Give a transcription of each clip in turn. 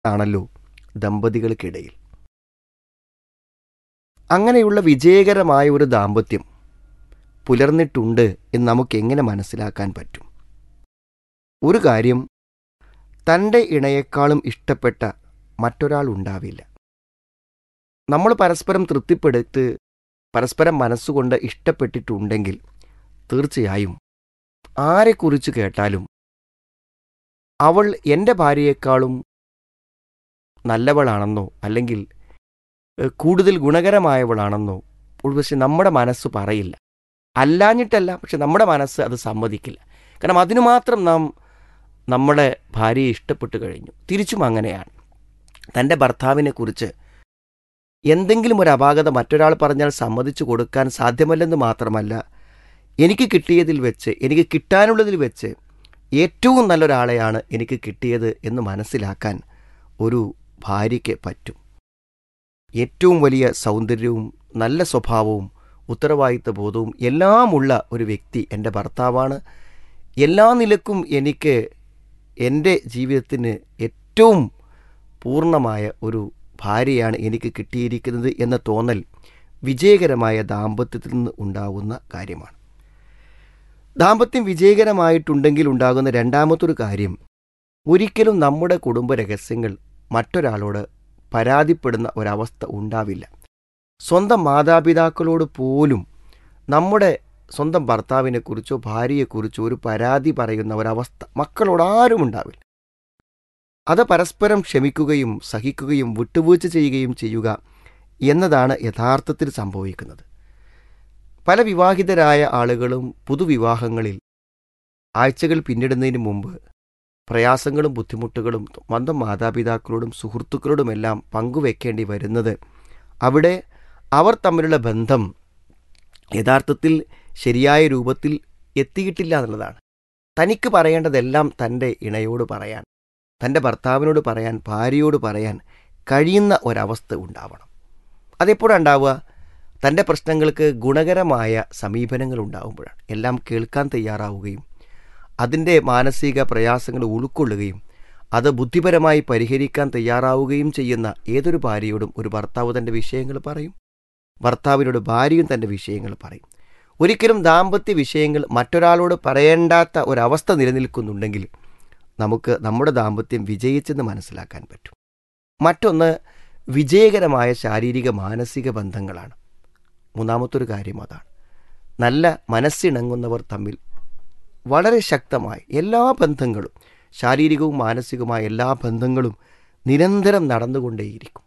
ആണല്ലോ ദമ്പതികൾക്കിടയിൽ അങ്ങനെയുള്ള വിജയകരമായ ഒരു ദാമ്പത്യം പുലർന്നിട്ടുണ്ട് എന്ന് നമുക്ക് എങ്ങനെ മനസ്സിലാക്കാൻ പറ്റും ഒരു കാര്യം തൻ്റെ ഇണയേക്കാളും ഇഷ്ടപ്പെട്ട മറ്റൊരാൾ ഉണ്ടാവില്ല നമ്മൾ പരസ്പരം തൃപ്തിപ്പെടുത്ത് പരസ്പരം മനസ്സുകൊണ്ട് ഇഷ്ടപ്പെട്ടിട്ടുണ്ടെങ്കിൽ തീർച്ചയായും ആരെക്കുറിച്ച് കേട്ടാലും അവൾ എൻ്റെ ഭാര്യയെക്കാളും നല്ലവളാണെന്നോ അല്ലെങ്കിൽ ഏഹ്, കൂടുതൽ ഗുണകരമായവളാണെന്നോ പക്ഷെ നമ്മുടെ മനസ്സ് പറയില്ല അല്ലാഞ്ഞിട്ടല്ല പക്ഷെ നമ്മുടെ മനസ്സ് അത് സമ്മതിക്കില്ല കാരണം അതിനു മാത്രം നാം നമ്മുടെ ഭാര്യയെ ഇഷ്ടപ്പെട്ടു കഴിഞ്ഞു തിരിച്ചും അങ്ങനെയാണ് തൻ്റെ ഭർത്താവിനെക്കുറിച്ച് എന്തെങ്കിലും ഒരു അപാകത മറ്റൊരാൾ പറഞ്ഞാൽ സമ്മതിച്ചു കൊടുക്കാൻ സാധ്യമല്ലെന്ന് മാത്രമല്ല എനിക്ക് കിട്ടിയതിൽ വെച്ച് എനിക്ക് കിട്ടാനുള്ളതിൽ വെച്ച് ഏറ്റവും നല്ലൊരാളെയാണ് എനിക്ക് കിട്ടിയത് എന്ന് മനസ്സിലാക്കാൻ ഒരു ഭാര്യയ്ക്ക് പറ്റും ഏറ്റവും വലിയ സൗന്ദര്യവും നല്ല സ്വഭാവവും ഉത്തരവാദിത്ത ബോധവും എല്ലാമുള്ള ഒരു വ്യക്തി എൻ്റെ ഭർത്താവാണ് എല്ലാ നിലക്കും എനിക്ക് എൻ്റെ ജീവിതത്തിന് ഏറ്റവും പൂർണ്ണമായ ഒരു ഭാര്യയാണ് എനിക്ക് കിട്ടിയിരിക്കുന്നത് എന്ന തോന്നൽ വിജയകരമായ ദാമ്പത്യത്തിൽ നിന്ന് ഉണ്ടാകുന്ന കാര്യമാണ് ദാമ്പത്യം വിജയകരമായിട്ടുണ്ടെങ്കിൽ ഉണ്ടാകുന്ന രണ്ടാമത്തൊരു കാര്യം ഒരിക്കലും നമ്മുടെ കുടുംബ രഹസ്യങ്ങൾ മറ്റൊരാളോട് പരാതിപ്പെടുന്ന ഒരവസ്ഥ ഉണ്ടാവില്ല സ്വന്തം മാതാപിതാക്കളോട് പോലും നമ്മുടെ സ്വന്തം ഭർത്താവിനെക്കുറിച്ചോ ഭാര്യയെക്കുറിച്ചോ ഒരു പരാതി പറയുന്ന ഒരവസ്ഥ മക്കളോട് ആരും ഉണ്ടാവില്ല അത് പരസ്പരം ക്ഷമിക്കുകയും സഹിക്കുകയും വിട്ടുവീഴ്ച ചെയ്യുകയും ചെയ്യുക എന്നതാണ് യഥാർത്ഥത്തിൽ സംഭവിക്കുന്നത് പല വിവാഹിതരായ ആളുകളും പുതുവിവാഹങ്ങളിൽ ആഴ്ചകൾ പിന്നിടുന്നതിന് മുമ്പ് പ്രയാസങ്ങളും ബുദ്ധിമുട്ടുകളും സ്വന്തം മാതാപിതാക്കളോടും സുഹൃത്തുക്കളോടുമെല്ലാം പങ്കുവെക്കേണ്ടി വരുന്നത് അവിടെ അവർ തമ്മിലുള്ള ബന്ധം യഥാർത്ഥത്തിൽ ശരിയായ രൂപത്തിൽ എത്തിയിട്ടില്ല എന്നുള്ളതാണ് തനിക്ക് പറയേണ്ടതെല്ലാം തൻ്റെ ഇണയോട് പറയാൻ തൻ്റെ ഭർത്താവിനോട് പറയാൻ ഭാര്യയോട് പറയാൻ കഴിയുന്ന ഒരവസ്ഥ ഉണ്ടാവണം അതെപ്പോഴാണ് ഉണ്ടാവുക തൻ്റെ പ്രശ്നങ്ങൾക്ക് ഗുണകരമായ സമീപനങ്ങൾ ഉണ്ടാകുമ്പോഴാണ് എല്ലാം കേൾക്കാൻ തയ്യാറാവുകയും അതിൻ്റെ മാനസിക പ്രയാസങ്ങൾ ഉൾക്കൊള്ളുകയും അത് ബുദ്ധിപരമായി പരിഹരിക്കാൻ തയ്യാറാവുകയും ചെയ്യുന്ന ഏതൊരു ഭാര്യയോടും ഒരു ഭർത്താവ് തൻ്റെ വിഷയങ്ങൾ പറയും ഭർത്താവിനോട് ഭാര്യയും തൻ്റെ വിഷയങ്ങൾ പറയും ഒരിക്കലും ദാമ്പത്യ വിഷയങ്ങൾ മറ്റൊരാളോട് പറയേണ്ടാത്ത ഒരവസ്ഥ നിലനിൽക്കുന്നുണ്ടെങ്കിൽ നമുക്ക് നമ്മുടെ ദാമ്പത്യം വിജയിച്ചെന്ന് മനസ്സിലാക്കാൻ പറ്റും മറ്റൊന്ന് വിജയകരമായ ശാരീരിക മാനസിക ബന്ധങ്ങളാണ് മൂന്നാമത്തൊരു കാര്യം അതാണ് നല്ല മനസ്സിണങ്ങുന്നവർ തമ്മിൽ വളരെ ശക്തമായി എല്ലാ ബന്ധങ്ങളും ശാരീരികവും മാനസികവുമായ എല്ലാ ബന്ധങ്ങളും നിരന്തരം നടന്നുകൊണ്ടേയിരിക്കും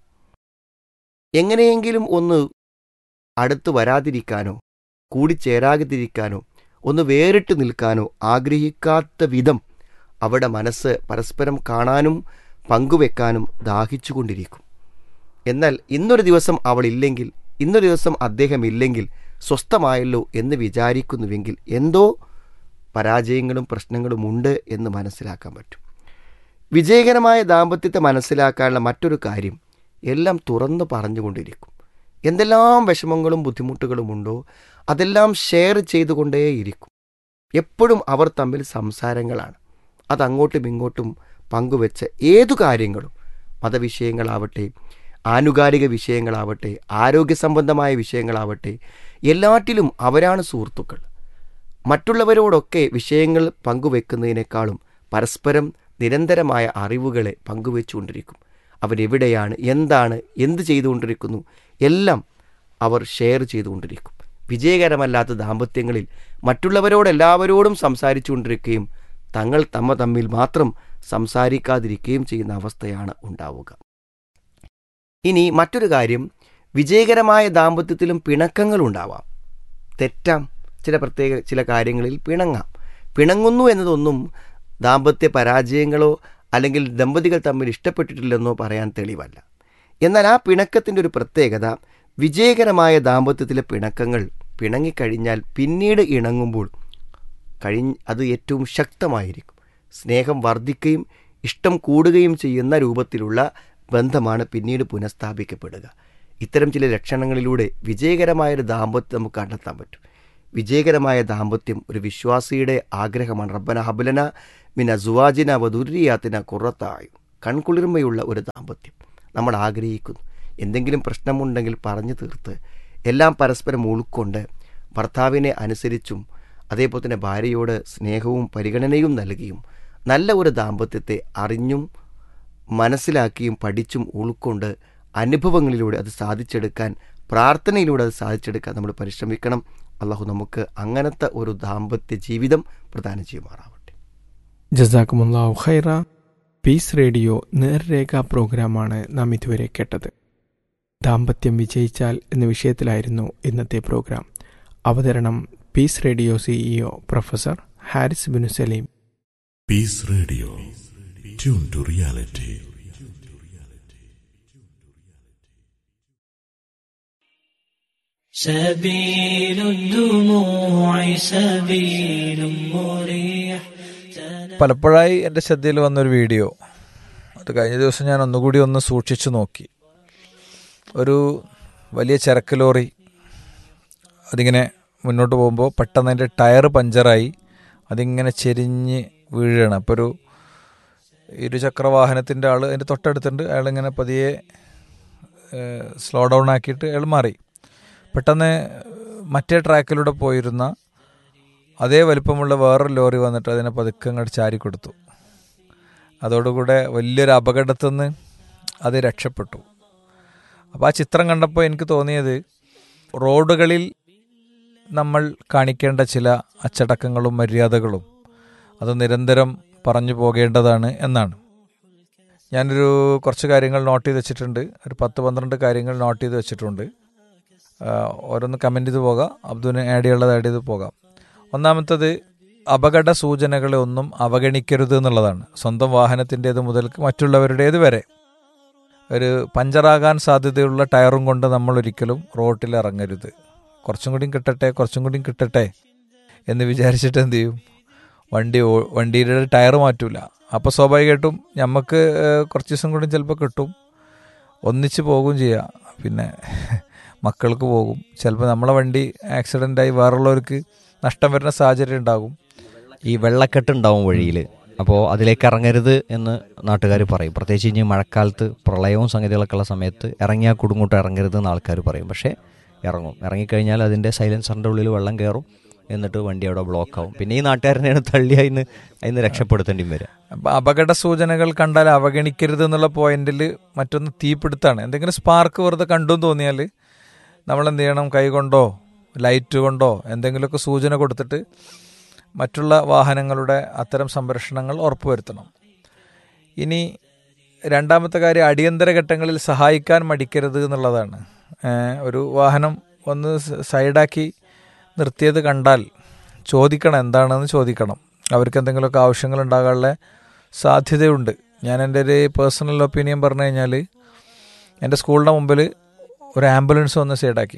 എങ്ങനെയെങ്കിലും ഒന്ന് അടുത്ത് വരാതിരിക്കാനോ കൂടിച്ചേരാതിരിക്കാനോ ഒന്ന് വേറിട്ട് നിൽക്കാനോ ആഗ്രഹിക്കാത്ത വിധം അവിടെ മനസ്സ് പരസ്പരം കാണാനും പങ്കുവെക്കാനും ദാഹിച്ചുകൊണ്ടിരിക്കും എന്നാൽ ഇന്നൊരു ദിവസം അവൾ ഇല്ലെങ്കിൽ ഇന്നൊരു ദിവസം അദ്ദേഹം ഇല്ലെങ്കിൽ സ്വസ്ഥമായല്ലോ എന്ന് വിചാരിക്കുന്നുവെങ്കിൽ എന്തോ പരാജയങ്ങളും പ്രശ്നങ്ങളും ഉണ്ട് എന്ന് മനസ്സിലാക്കാൻ പറ്റും വിജയകരമായ ദാമ്പത്യത്തെ മനസ്സിലാക്കാനുള്ള മറ്റൊരു കാര്യം എല്ലാം തുറന്നു പറഞ്ഞുകൊണ്ടിരിക്കും എന്തെല്ലാം വിഷമങ്ങളും ബുദ്ധിമുട്ടുകളും ഉണ്ടോ അതെല്ലാം ഷെയർ ചെയ്തുകൊണ്ടേയിരിക്കും എപ്പോഴും അവർ തമ്മിൽ സംസാരങ്ങളാണ് അതങ്ങോട്ടും ഇങ്ങോട്ടും പങ്കുവെച്ച ഏതു കാര്യങ്ങളും മതവിഷയങ്ങളാവട്ടെ ആനുകാലിക വിഷയങ്ങളാവട്ടെ ആരോഗ്യ സംബന്ധമായ വിഷയങ്ങളാവട്ടെ എല്ലാറ്റിലും അവരാണ് സുഹൃത്തുക്കൾ മറ്റുള്ളവരോടൊക്കെ വിഷയങ്ങൾ പങ്കുവെക്കുന്നതിനേക്കാളും പരസ്പരം നിരന്തരമായ അറിവുകളെ പങ്കുവെച്ചുകൊണ്ടിരിക്കും അവരെവിടെയാണ് എന്താണ് എന്ത് ചെയ്തുകൊണ്ടിരിക്കുന്നു എല്ലാം അവർ ഷെയർ ചെയ്തുകൊണ്ടിരിക്കും വിജയകരമല്ലാത്ത ദാമ്പത്യങ്ങളിൽ മറ്റുള്ളവരോട് എല്ലാവരോടും സംസാരിച്ചുകൊണ്ടിരിക്കുകയും തങ്ങൾ തമ്മ തമ്മിൽ മാത്രം സംസാരിക്കാതിരിക്കുകയും ചെയ്യുന്ന അവസ്ഥയാണ് ഉണ്ടാവുക ഇനി മറ്റൊരു കാര്യം വിജയകരമായ ദാമ്പത്യത്തിലും പിണക്കങ്ങൾ ഉണ്ടാവാം തെറ്റാം ചില പ്രത്യേക ചില കാര്യങ്ങളിൽ പിണങ്ങാം പിണങ്ങുന്നു എന്നതൊന്നും ദാമ്പത്യ പരാജയങ്ങളോ അല്ലെങ്കിൽ ദമ്പതികൾ തമ്മിൽ ഇഷ്ടപ്പെട്ടിട്ടില്ലെന്നോ പറയാൻ തെളിവല്ല എന്നാൽ ആ പിണക്കത്തിൻ്റെ ഒരു പ്രത്യേകത വിജയകരമായ ദാമ്പത്യത്തിലെ പിണക്കങ്ങൾ പിണങ്ങിക്കഴിഞ്ഞാൽ പിന്നീട് ഇണങ്ങുമ്പോൾ കഴിഞ്ഞ് അത് ഏറ്റവും ശക്തമായിരിക്കും സ്നേഹം വർദ്ധിക്കുകയും ഇഷ്ടം കൂടുകയും ചെയ്യുന്ന രൂപത്തിലുള്ള ബന്ധമാണ് പിന്നീട് പുനഃസ്ഥാപിക്കപ്പെടുക ഇത്തരം ചില ലക്ഷണങ്ങളിലൂടെ വിജയകരമായൊരു ദാമ്പത്യം നമുക്ക് കണ്ടെത്താൻ പറ്റും വിജയകരമായ ദാമ്പത്യം ഒരു വിശ്വാസിയുടെ ആഗ്രഹമാണ് റബ്ബന ഹബലന മിന സുവാജിന വധുര്യാത്തിന കുറത്തായും കൺകുളിർമയുള്ള ഒരു ദാമ്പത്യം നമ്മൾ ആഗ്രഹിക്കുന്നു എന്തെങ്കിലും പ്രശ്നമുണ്ടെങ്കിൽ പറഞ്ഞു തീർത്ത് എല്ലാം പരസ്പരം ഉൾക്കൊണ്ട് ഭർത്താവിനെ അനുസരിച്ചും അതേപോലെ തന്നെ ഭാര്യയോട് സ്നേഹവും പരിഗണനയും നൽകിയും നല്ല ഒരു ദാമ്പത്യത്തെ അറിഞ്ഞും മനസ്സിലാക്കിയും പഠിച്ചും ഉൾക്കൊണ്ട് അനുഭവങ്ങളിലൂടെ അത് സാധിച്ചെടുക്കാൻ പ്രാർത്ഥനയിലൂടെ അത് സാധിച്ചെടുക്കാൻ നമ്മൾ പരിശ്രമിക്കണം അള്ളാഹു നമുക്ക് അങ്ങനത്തെ ഒരു ദാമ്പത്യ ജീവിതം പ്രദാനം ചെയ്യുമാറാവട്ടെ ജസാക്കുമുല്ലാഹു ഖൈറ പീസ് റേഡിയോ നേർരേഖ പ്രോഗ്രാമാണ് നാം ഇതുവരെ കേട്ടത് ദാമ്പത്യം വിജയിച്ചാൽ എന്ന വിഷയത്തിലായിരുന്നു ഇന്നത്തെ പ്രോഗ്രാം അവതരണം Peace Radio CEO professor Haris Binu Saleem Peace Radio. Tune to reality. سبيل الدموع سبيل مريح പലപ്പോഴായി എൻ്റെ ശ്രദ്ധയിൽ വന്നൊരു വീഡിയോ അത് കഴിഞ്ഞ ദിവസം ഞാൻ ഒന്നുകൂടി ഒന്ന് സൂക്ഷിച്ചു നോക്കി ഒരു വലിയ ചരക്ക് ലോറി അതിങ്ങനെ മുന്നോട്ട് പോകുമ്പോൾ പെട്ടെന്ന് അതിൻ്റെ ടയർ പഞ്ചറായി അതിങ്ങനെ ചെരിഞ്ഞ് വീഴുകയാണ് അപ്പോൾ ഒരു ഇരുചക്ര വാഹനത്തിൻ്റെ ആൾ അതിൻ്റെ തൊട്ടടുത്തുണ്ട് അയാളിങ്ങനെ പതിയെ സ്ലോ ഡൗൺ ആക്കിയിട്ട് അയാൾ മാറി പെട്ടെന്ന് മറ്റേ ട്രാക്കിലൂടെ പോയിരുന്ന അതേ വലിപ്പമുള്ള വേറൊരു ലോറി വന്നിട്ട് അതിനെ പതുക്കെ അങ്ങോട്ട് ചാരി കൊടുത്തു അതോടുകൂടെ വലിയൊരു അപകടത്തിൽ നിന്ന് അത് രക്ഷപ്പെട്ടു അപ്പോൾ ആ ചിത്രം കണ്ടപ്പോൾ എനിക്ക് തോന്നിയത് റോഡുകളിൽ നമ്മൾ കാണിക്കേണ്ട ചില അച്ചടക്കങ്ങളും മര്യാദകളും അത് നിരന്തരം പറഞ്ഞു പോകേണ്ടതാണ് എന്നാണ് ഞാനൊരു കുറച്ച് കാര്യങ്ങൾ നോട്ട് ചെയ്ത് വെച്ചിട്ടുണ്ട് ഒരു പത്ത് പന്ത്രണ്ട് കാര്യങ്ങൾ നോട്ട് ചെയ്ത് വെച്ചിട്ടുണ്ട് ആ, ഓരോന്ന് കമൻറ്റ് ചെയ്ത് പോകാം അബ്ദുവിന് ആഡ് ചെയ്യാനുള്ളത് ആഡ് ചെയ്ത് പോകാം ഒന്നാമത്തത് അപകട സൂചനകളെ ഒന്നും അവഗണിക്കരുത് എന്നുള്ളതാണ് സ്വന്തം വാഹനത്തിൻ്റേത് മുതൽക്ക് മറ്റുള്ളവരുടേത് വരെ ഒരു പഞ്ചറാകാൻ സാധ്യതയുള്ള ടയറും കൊണ്ട് നമ്മൾ ഒരിക്കലും റോട്ടിൽ ഇറങ്ങരുത് കുറച്ചും കൂടിയും കിട്ടട്ടെ കുറച്ചും കൂടിയും കിട്ടട്ടെ എന്ന് വിചാരിച്ചിട്ട് എന്ത് ചെയ്യും വണ്ടി ഓ- വണ്ടിയുടെ ടയർ മാറ്റൂല അപ്പോൾ സ്വാഭാവികമായിട്ടും നമുക്ക് ഏഹ്, കുറച്ച് ദിവസം കൂടി ചിലപ്പോൾ കിട്ടും ഒന്നിച്ച് പോകും ചെയ്യാം പിന്നെ മക്കൾക്ക് പോകും ചിലപ്പോൾ നമ്മളെ വണ്ടി ആക്സിഡൻ്റ് ആയി വേറുള്ളവർക്ക് നഷ്ടം വരുന്ന സാഹചര്യം ഉണ്ടാകും ഈ വെള്ളക്കെട്ട് ഉണ്ടാവും വഴിയിൽ അപ്പോൾ അതിലേക്ക് ഇറങ്ങരുത് എന്ന് നാട്ടുകാർ പറയും പ്രത്യേകിച്ച് ഇനി മഴക്കാലത്ത് പ്രളയവും സംഗതികളൊക്കെ ഉള്ള സമയത്ത് ഇറങ്ങിയാൽ കുടുങ്ങോട്ട് ഇറങ്ങരുത് എന്ന് ആൾക്കാർ പറയും പക്ഷേ ഇറങ്ങും ഇറങ്ങിക്കഴിഞ്ഞാൽ അതിൻ്റെ സൈലൻസറിൻ്റെ ഉള്ളിൽ വെള്ളം കയറും എന്നിട്ട് വണ്ടി അവിടെ ബ്ലോക്ക് ആവും പിന്നെ ഈ നാട്ടുകാരനെയാണ് തള്ളി അതിന് അതിന് രക്ഷപ്പെടുത്തേണ്ടി വരിക അപ്പം അപകട സൂചനകൾ കണ്ടാൽ അവഗണിക്കരുത് എന്നുള്ള പോയിന്റിൽ മറ്റൊന്ന് തീപിടുത്താണ് എന്തെങ്കിലും സ്പാർക്ക് വെറുതെ കണ്ടു എന്ന് തോന്നിയാൽ നമ്മൾ എന്ത് ചെയ്യണം കൈ കൊണ്ടോ ലൈറ്റ് കൊണ്ടോ എന്തെങ്കിലുമൊക്കെ സൂചന കൊടുത്തിട്ട് മറ്റുള്ള വാഹനങ്ങളുടെ അത്തരം സംരക്ഷണങ്ങൾ ഉറപ്പുവരുത്തണം ഇനി രണ്ടാമത്തെ കാര്യം അടിയന്തര ഘട്ടങ്ങളിൽ സഹായിക്കാൻ മടിക്കരുത് എന്നുള്ളതാണ് ഏഹ് ഒരു വാഹനം ഒന്ന് സ- സൈഡാക്കി നിർത്തിയത് കണ്ടാൽ ചോദിക്കണം എന്താണെന്ന് ചോദിക്കണം അവർക്ക് എന്തെങ്കിലുമൊക്കെ ആവശ്യങ്ങൾ ഉണ്ടാകാനുള്ള സാധ്യതയുണ്ട് ഞാൻ എൻ്റെ ഒരു പേഴ്സണൽ ഒപ്പീനിയൻ പറഞ്ഞു കഴിഞ്ഞാൽ എൻ്റെ സ്കൂളിൻ്റെ മുമ്പിൽ ഒരു ആംബുലൻസ് വന്ന് സൈഡാക്കി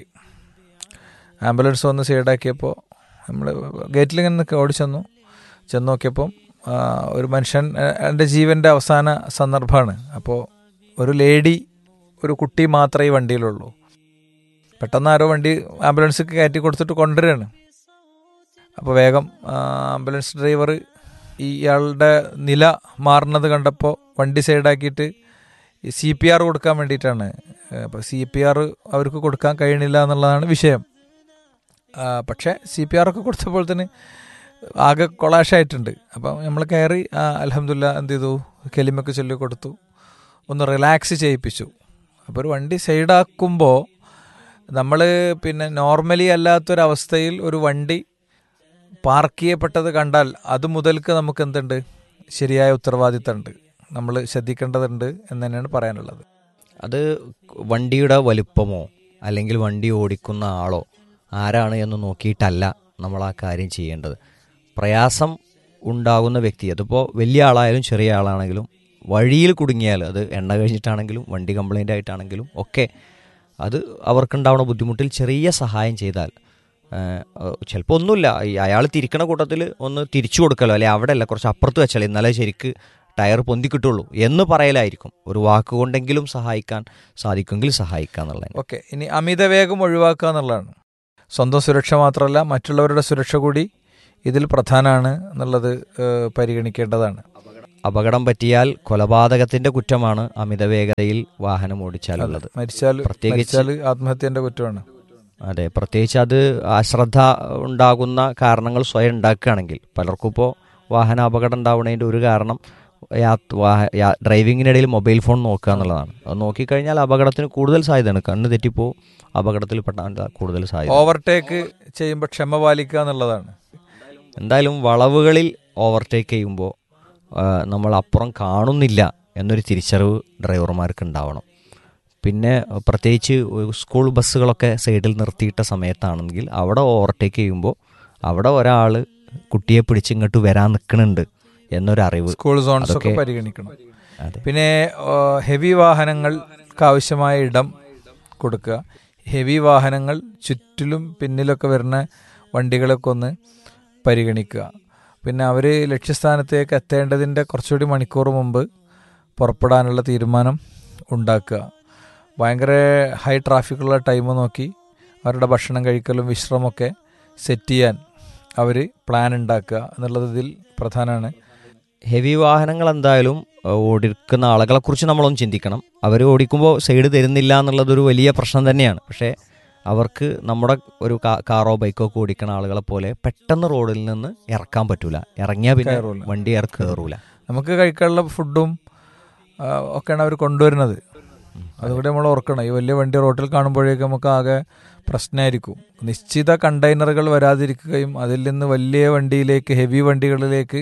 ആംബുലൻസ് വന്ന് സൈഡാക്കിയപ്പോൾ നമ്മൾ ഗേറ്റിൽ ഇങ്ങനെ നിൽക്കുക ഓടിച്ചെന്നു ചെന്ന് നോക്കിയപ്പം ആ, ഒരു മനുഷ്യൻ ആ, എൻ്റെ ജീവൻ്റെ അവസാന സന്ദർഭമാണ് അപ്പോൾ ഒരു ലേഡി ഒരു കുട്ടി മാത്രമേ ഈ വണ്ടിയിലുള്ളൂ പെട്ടെന്ന് ആരോ വണ്ടി ആംബുലൻസ് കയറ്റി കൊടുത്തിട്ട് കൊണ്ടുവരികയാണ് അപ്പോൾ വേഗം ആ, ആംബുലൻസ് ഡ്രൈവർ ഇയാളുടെ നില മാറുന്നത് കണ്ടപ്പോൾ വണ്ടി സൈഡാക്കിയിട്ട് സി പി ആർ കൊടുക്കാൻ വേണ്ടിയിട്ടാണ് അപ്പോൾ സി പി ആർ അവർക്ക് കൊടുക്കാൻ കഴിയണില്ല എന്നുള്ളതാണ് വിഷയം ആ, പക്ഷേ സി പി ആർ ഒക്കെ കൊടുത്തപ്പോൾ തന്നെ ആകെ കൊളാഷായിട്ടുണ്ട് അപ്പം നമ്മൾ കയറി അലഹമില്ല എന്ത് ചെയ്തു കെലിമൊക്കെ ചൊല്ലി കൊടുത്തു ഒന്ന് റിലാക്സ് ചെയ്യിപ്പിച്ചു അപ്പോൾ ഒരു വണ്ടി സൈഡാക്കുമ്പോൾ നമ്മൾ പിന്നെ നോർമലി അല്ലാത്തൊരവസ്ഥയിൽ ഒരു വണ്ടി പാർക്ക് ചെയ്യപ്പെട്ടത് കണ്ടാൽ അത് മുതൽക്ക് നമുക്ക് എന്തുണ്ട് ശരിയായ ഉത്തരവാദിത്തമുണ്ട് നമ്മൾ ശ്രദ്ധിക്കേണ്ടതുണ്ട് എന്ന് തന്നെയാണ് പറയാനുള്ളത് അത് വണ്ടിയുടെ വലുപ്പമോ അല്ലെങ്കിൽ വണ്ടി ഓടിക്കുന്ന ആളോ ആരാണ് എന്ന് നോക്കിയിട്ടല്ല നമ്മൾ ആ കാര്യം ചെയ്യേണ്ടത് പ്രയാസം ഉണ്ടാകുന്ന വ്യക്തി അതിപ്പോൾ വലിയ ആളായാലും ചെറിയ ആളാണെങ്കിലും വഴിയിൽ കുടുങ്ങിയാൽ അത് എണ്ണ കഴിഞ്ഞിട്ടാണെങ്കിലും വണ്ടി കംപ്ലൈൻ്റ് ആയിട്ടാണെങ്കിലും ഒക്കെ അത് അവർക്കുണ്ടാവുന്ന ബുദ്ധിമുട്ടിൽ ചെറിയ സഹായം ചെയ്താൽ ചിലപ്പോൾ ഒന്നുമില്ല ഈ അയാൾ തിരിക്കണ കൂട്ടത്തിൽ ഒന്ന് തിരിച്ചു കൊടുക്കലോ അല്ലെ അവിടെ അല്ല കുറച്ച് അപ്പുറത്ത് വെച്ചാൽ ഇന്നലെ ശരിക്ക് ടയർ പൊന്തി കിട്ടുള്ളൂ എന്ന് പറയലായിരിക്കും ഒരു വാക്കുകൊണ്ടെങ്കിലും സഹായിക്കാൻ സാധിക്കുമെങ്കിൽ സഹായിക്കുക എന്നുള്ളത് ഓക്കെ ഇനി അമിത വേഗം ഒഴിവാക്കുക എന്നുള്ളതാണ് സ്വന്തം സുരക്ഷ മാത്രമല്ല മറ്റുള്ളവരുടെ സുരക്ഷ കൂടി ഇതിൽ പ്രധാനമാണ് എന്നുള്ളത് ഏഹ്, പരിഗണിക്കേണ്ടതാണ് അപകടം പറ്റിയാൽ കൊലപാതകത്തിന്റെ കുറ്റമാണ് അമിത വേഗതയിൽ വാഹനം ഓടിച്ചാലുള്ളത് മരിച്ചാൽ പ്രത്യേകിച്ച് മരിച്ചാൽ ആത്മഹത്യന്റെ കുറ്റമാണ് അതെ പ്രത്യേകിച്ച് അത് അശ്രദ്ധ ഉണ്ടാകുന്ന കാരണങ്ങൾ സ്വയം ഉണ്ടാക്കുകയാണെങ്കിൽ പലർക്കും ഇപ്പോൾ വാഹന അപകടം ഉണ്ടാവുന്നതിൻ്റെ ഒരു കാരണം യാ- വാഹ- യാ- ഡ്രൈവിങ്ങിനിടയിൽ മൊബൈൽ ഫോൺ നോക്കുക എന്നുള്ളതാണ് അത് നോക്കിക്കഴിഞ്ഞാൽ അപകടത്തിന് കൂടുതൽ സാധ്യതയാണ് കണ്ണ് തെറ്റിപ്പോ അപകടത്തിൽ പെട്ടാൻ കൂടുതൽ സാധ്യത ഓവർടേക്ക് ചെയ്യുമ്പോൾ ക്ഷമ പാലിക്കുക എന്നുള്ളതാണ് എന്തായാലും വളവുകളിൽ ഓവർടേക്ക് ചെയ്യുമ്പോൾ നമ്മൾ അപ്പുറം കാണുന്നില്ല എന്നൊരു തിരിച്ചറിവ് ഡ്രൈവർമാർക്ക് ഉണ്ടാവണം പിന്നെ പ്രത്യേകിച്ച് ഒരു സ്കൂൾ ബസ്സുകളൊക്കെ സൈഡിൽ നിർത്തിയിട്ട സമയത്താണെങ്കിൽ അവിടെ ഓവർടേക്ക് ചെയ്യുമ്പോൾ അവിടെ ഒരാൾ കുട്ടിയെ പിടിച്ച് ഇങ്ങോട്ട് വരാൻ നിൽക്കുന്നുണ്ട് എന്നൊരറിവ് സ്കൂൾ സോൺസ് ഒക്കെ അതൊക്കെ- പരിഗണിക്കണം അതെ പിന്നെ ഹെവി വാഹനങ്ങൾക്ക് ആവശ്യമായ ഇടം കൊടുക്കുക ഹെവി വാഹനങ്ങൾ ചുറ്റിലും പിന്നിലൊക്കെ വരുന്ന വണ്ടികളൊക്കെ ഒന്ന് പരിഗണിക്കുക പിന്നെ അവർ ലക്ഷ്യസ്ഥാനത്തേക്ക് എത്തേണ്ടതിൻ്റെ കുറച്ചുകൂടി മണിക്കൂർ മുമ്പ് പുറപ്പെടാനുള്ള തീരുമാനം ഉണ്ടാക്കുക ഭയങ്കര ഹൈ ട്രാഫിക്കുള്ള ടൈം നോക്കി അവരുടെ ഭക്ഷണം കഴിക്കലും വിശ്രമമൊക്കെ സെറ്റ് ചെയ്യാൻ അവർ പ്ലാൻ ഉണ്ടാക്കുക എന്നുള്ളത് ഇതിൽ പ്രധാനമാണ് ഹെവി വാഹനങ്ങൾ എന്തായാലും ഏഹ്, ഓടിക്കുന്ന ആളുകളെ കുറിച്ച് നമ്മളൊന്ന് ചിന്തിക്കണം അവർ ഓടിക്കുമ്പോൾ സൈഡ് തരുന്നില്ല എന്നുള്ളതൊരു വലിയ പ്രശ്നം തന്നെയാണ് പക്ഷേ അവർക്ക് നമ്മുടെ ഒരു കാ- കാറോ ബൈക്കോ ഒക്കെ ഓടിക്കുന്ന ആളുകളെ പോലെ പെട്ടെന്ന് റോഡിൽ നിന്ന് ഇറക്കാൻ പറ്റൂല ഇറങ്ങിയാൽ പിന്നെ കയറൂല. വണ്ടി ഇറ കയറൂല നമുക്ക് കഴിക്കാനുള്ള ഫുഡും ആ, ഒക്കെയാണ് അവർ കൊണ്ടുവരുന്നത് അതുകൂടി നമ്മൾ ഓർക്കണം ഈ വലിയ വണ്ടി റോട്ടിൽ കാണുമ്പോഴേക്കും നമുക്ക് ആകെ പ്രശ്നമായിരിക്കും നിശ്ചിത കണ്ടെയ്നറുകൾ വരാതിരിക്കുകയും അതിൽ നിന്ന് വലിയ വണ്ടിയിലേക്ക് ഹെവി വണ്ടികളിലേക്ക്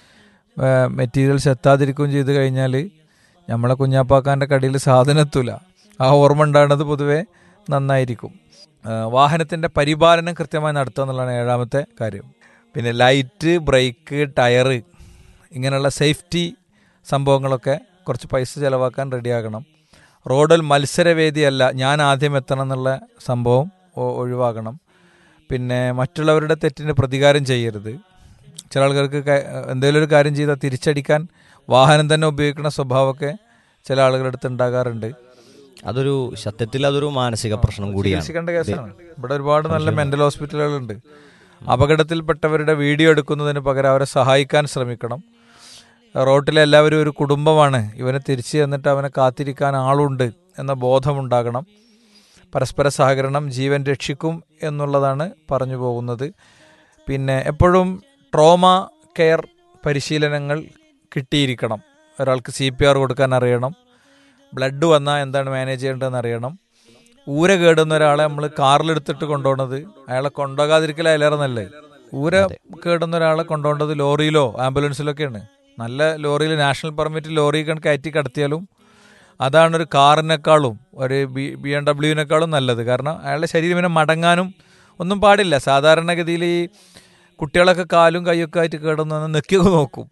മെറ്റീരിയൽസ് എത്താതിരിക്കുകയും ചെയ്ത് കഴിഞ്ഞാൽ നമ്മളെ കുഞ്ഞാപ്പാക്കാൻ്റെ കടയിൽ സാധനം എത്തൂല ആ ഓർമ്മ ഉണ്ടാകുന്നത് പൊതുവേ നന്നായിരിക്കും വാഹനത്തിൻ്റെ പരിപാലനം കൃത്യമായി നടത്തുക എന്നുള്ളതാണ് ഏഴാമത്തെ കാര്യം പിന്നെ ലൈറ്റ് ബ്രേക്ക് ടയറ് ഇങ്ങനെയുള്ള സേഫ്റ്റി സംഭവങ്ങളൊക്കെ കുറച്ച് പൈസ ചിലവാക്കാൻ റെഡിയാകണം റോഡിൽ മത്സരവേദിയല്ല ഞാൻ ആദ്യം എത്തണം എന്നുള്ള സംഭവം ഒ- ഒഴിവാക്കണം പിന്നെ മറ്റുള്ളവരുടെ തെറ്റിന് പ്രതികാരം ചെയ്യരുത് ചില ആൾക്കാർക്ക് ക- എന്തെങ്കിലും ഒരു കാര്യം ചെയ്താൽ തിരിച്ചടിക്കാൻ വാഹനം തന്നെ ഉപയോഗിക്കുന്ന സ്വഭാവമൊക്കെ ചില ആളുകളുടെ അടുത്ത് ഉണ്ടാകാറുണ്ട് അതൊരു സത്യത്തിൽ അതൊരു മാനസിക പ്രശ്നം കൂടിയാണ് ചികിത്സിക്കേണ്ട കേസാണ് ഇവിടെ ഒരുപാട് നല്ല മെന്റൽ ഹോസ്പിറ്റലുകളുണ്ട് അപകടത്തിൽപ്പെട്ടവരുടെ വീഡിയോ എടുക്കുന്നതിന് പകരം അവരെ സഹായിക്കാൻ ശ്രമിക്കണം റോട്ടിലെ എല്ലാവരും ഒരു കുടുംബമാണ് ഇവനെ തിരിച്ചു എന്നിട്ട് അവനെ കാത്തിരിക്കാൻ ആളുണ്ട് എന്ന ബോധമുണ്ടാകണം പരസ്പര സഹകരണം ജീവൻ രക്ഷിക്കും എന്നുള്ളതാണ് പറഞ്ഞു പോകുന്നത് പിന്നെ എപ്പോഴും ട്രോമ കെയർ പരിശീലനങ്ങൾ കിട്ടിയിരിക്കണം ഒരാൾക്ക് സി പി ആർ കൊടുക്കാൻ അറിയണം ബ്ലഡ് വന്നാൽ എന്താണ് മാനേജ് ചെയ്യേണ്ടതെന്ന് അറിയണം ഊര കേടുന്ന ഒരാളെ നമ്മൾ കാറിലെടുത്തിട്ട് കൊണ്ടുപോകുന്നത് അയാളെ കൊണ്ടുപോകാതിരിക്കൽ അതിലേറെ നല്ലത് ഊര കേടുന്ന ഒരാളെ കൊണ്ടുപോകേണ്ടത് ലോറിയിലോ ആംബുലൻസിലൊക്കെയാണ് നല്ല ലോറിയിൽ നാഷണൽ പെർമിറ്റ് ലോറി കയറ്റി കടത്തിയാലും അതാണ് ഒരു കാറിനേക്കാളും ഒരു ബി ബി എം ഡബ്ല്യുവിനേക്കാളും നല്ലത് കാരണം അയാളുടെ ശരീരം ഇങ്ങനെ മടങ്ങാനും ഒന്നും പാടില്ല സാധാരണഗതിയിൽ ഈ കുട്ടികളൊക്കെ കാലും കൈയൊക്കെ ആയിട്ട് കേടുന്നു നെക്കി നോക്കും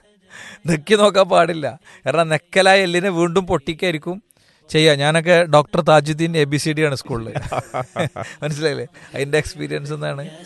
നെക്കി നോക്കാൻ പാടില്ല കാരണം നെക്കലായ എല്ലിനെ വീണ്ടും പൊട്ടിക്കായിരിക്കും ചെയ്യാം ഞാനൊക്കെ doctor Tajuddin A B C D ആണ് സ്കൂളിൽ മനസ്സിലായില്ലേ അതിൻ്റെ എക്സ്പീരിയൻസ് എന്താണ്